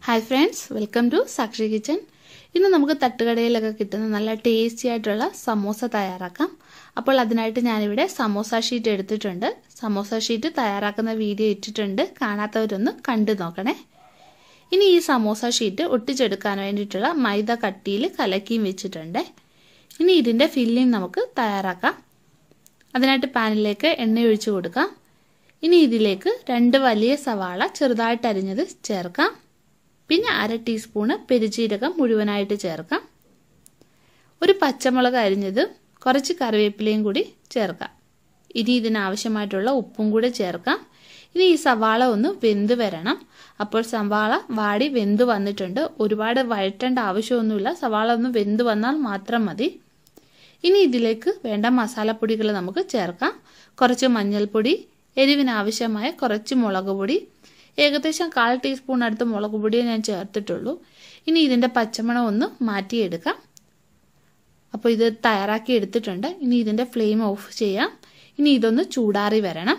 hi friends welcome to Sakshi kitchen ഇന്ന് നമുക്ക് തട്ടുകടയിലൊക്കെ കിട്ടുന്ന നല്ല ടേസ്റ്റി ആയിട്ടുള്ള സമോസ തയ്യാറാക്കാം അപ്പോൾ അതിനായിട്ട് ഞാനിവിടെ സമോസ ഷീറ്റ് എടുത്തിട്ടുണ്ട് സമോസ ഷീറ്റ് തയ്യാറാക്കുന്ന വീഡിയോ ഇട്ടിട്ടുണ്ട് കാണാത്തവരൊന്ന് കണ്ടു നോക്കണേ ഇനി ഈ സമോസ ഷീറ്റ് ഒട്ടിച്ചെടുക്കാൻ വേണ്ടിയിട്ടുള്ള മൈദ കട്ടിയിൽ കലക്കിയും വെച്ചിട്ടുണ്ട് ഇനി ഇതിൻ്റെ ഫില്ലിംഗ് നമുക്ക് തയ്യാറാക്കാം അതിനായിട്ട് പാനിലേക്ക് എണ്ണ ഒഴിച്ചു കൊടുക്കാം ഇനി ഇതിലേക്ക് രണ്ട് വലിയ സവാള ചെറുതായിട്ട് അരിഞ്ഞത് ചേർക്കാം പിന്നെ അര ടീസ്പൂണ് പെരുജീരകം മുഴുവനായിട്ട് ചേർക്കാം ഒരു പച്ചമുളക് അരിഞ്ഞത് കുറച്ച് കറിവേപ്പിലയും കൂടി ചേർക്കാം ഇനി ഇതിനാവശ്യമായിട്ടുള്ള ഉപ്പും കൂടി ചേർക്കാം ഇനി ഈ സവാള ഒന്ന് വെന്ത് വരണം അപ്പോൾ സവാള വാടി വെന്ത് വന്നിട്ടുണ്ട് ഒരുപാട് വഴറ്റേണ്ട ആവശ്യമൊന്നുമില്ല സവാള ഒന്ന് വെന്ത് വന്നാൽ മാത്രം മതി ഇനി ഇതിലേക്ക് വേണ്ട മസാലപ്പൊടികൾ നമുക്ക് ചേർക്കാം കുറച്ച് മഞ്ഞൾപ്പൊടി എരിവിനാവശ്യമായ കുറച്ച് മുളക് പൊടി ഏകദേശം കാൽ ടീസ്പൂൺ അടുത്ത് മുളക് പൊടിയെ ഞാൻ ചേർത്തിട്ടുള്ളൂ ഇനി ഇതിൻ്റെ പച്ചമണം ഒന്ന് മാറ്റിയെടുക്കാം അപ്പോൾ ഇത് തയ്യാറാക്കി എടുത്തിട്ടുണ്ട് ഇനി ഇതിൻ്റെ ഫ്ലെയിം ഓഫ് ചെയ്യാം ഇനി ഇതൊന്ന് ചൂടാറി വരണം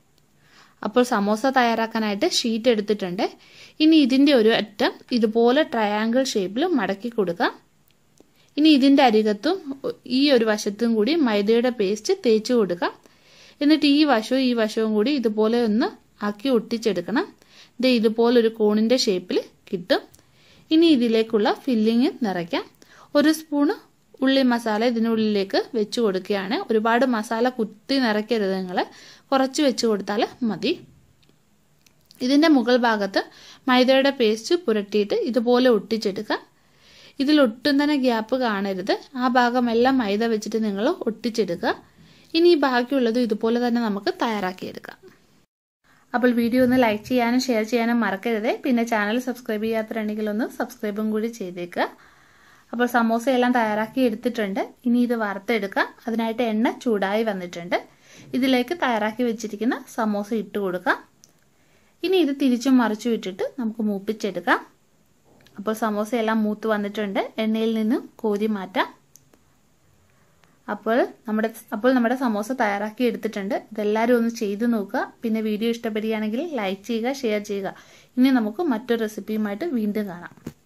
അപ്പോൾ സമോസ തയ്യാറാക്കാനായിട്ട് ഷീറ്റ് എടുത്തിട്ടുണ്ട് ഇനി ഇതിൻ്റെ ഒരു അറ്റം ഇതുപോലെ ട്രയാങ്കിൾ ഷേപ്പിൽ മടക്കി കൊടുക്കാം ഇനി ഇതിൻ്റെ അരികത്തും ഈ ഒരു വശത്തും കൂടി മൈദയുടെ പേസ്റ്റ് തേച്ച് കൊടുക്കാം എന്നിട്ട് ഈ വശവും ഈ വശവും കൂടി ഇതുപോലെ ഒന്ന് ആക്കി ഒട്ടിച്ചെടുക്കണം ഇത് ഇതുപോലൊരു കോണിൻ്റെ ഷേപ്പിൽ കിട്ടും ഇനി ഇതിലേക്കുള്ള ഫില്ലിങ് നിറയ്ക്കാം ഒരു സ്പൂണ് ഉള്ളി മസാല ഇതിനുള്ളിലേക്ക് വെച്ച് കൊടുക്കുകയാണ് ഒരുപാട് മസാല കുത്തി നിറയ്ക്കരുത് നിങ്ങൾ കുറച്ച് വെച്ച് കൊടുത്താൽ മതി ഇതിൻ്റെ മുകൾ ഭാഗത്ത് മൈദയുടെ പേസ്റ്റ് പുരട്ടിയിട്ട് ഇതുപോലെ ഒട്ടിച്ചെടുക്കാം ഇതിൽ ഒട്ടും തന്നെ ഗ്യാപ്പ് കാണരുത് ആ ഭാഗമെല്ലാം മൈദ വെച്ചിട്ട് നിങ്ങൾ ഒട്ടിച്ചെടുക്കുക ഇനി ബാക്കിയുള്ളത് ഇതുപോലെ തന്നെ നമുക്ക് തയ്യാറാക്കിയെടുക്കാം അപ്പോൾ വീഡിയോ ഒന്ന് ലൈക്ക് ചെയ്യാനും ഷെയർ ചെയ്യാനും മറക്കരുത് പിന്നെ ചാനൽ സബ്സ്ക്രൈബ് ചെയ്യാത്തവരുണ്ടെങ്കിൽ ഒന്ന് സബ്സ്ക്രൈബും കൂടി ചെയ്തേക്കുക അപ്പോൾ സമോസ എല്ലാം തയ്യാറാക്കി എടുത്തിട്ടുണ്ട് ഇനി ഇത് വറുത്തെടുക്കാം അതിനായിട്ട് എണ്ണ ചൂടായി വന്നിട്ടുണ്ട് ഇതിലേക്ക് തയ്യാറാക്കി വെച്ചിരിക്കുന്ന സമോസ ഇട്ട് കൊടുക്കാം ഇനി ഇത് തിരിച്ചും മറിച്ചും ഇട്ടിട്ട് നമുക്ക് മൂപ്പിച്ചെടുക്കാം അപ്പോൾ സമോസ എല്ലാം മൂത്ത് വന്നിട്ടുണ്ട് എണ്ണയിൽ നിന്നും കോരി മാറ്റാം അപ്പോൾ നമ്മുടെ അപ്പോൾ നമ്മുടെ സമോസ തയ്യാറാക്കി എടുത്തിട്ടുണ്ട് ഇതെല്ലാവരും ഒന്ന് ചെയ്തു നോക്കുക പിന്നെ വീഡിയോ ഇഷ്ടപ്പെടുകയാണെങ്കിൽ ലൈക്ക് ചെയ്യുക ഷെയർ ചെയ്യുക ഇനി നമുക്ക് മറ്റൊരു റെസിപ്പിയുമായിട്ട് വീണ്ടും കാണാം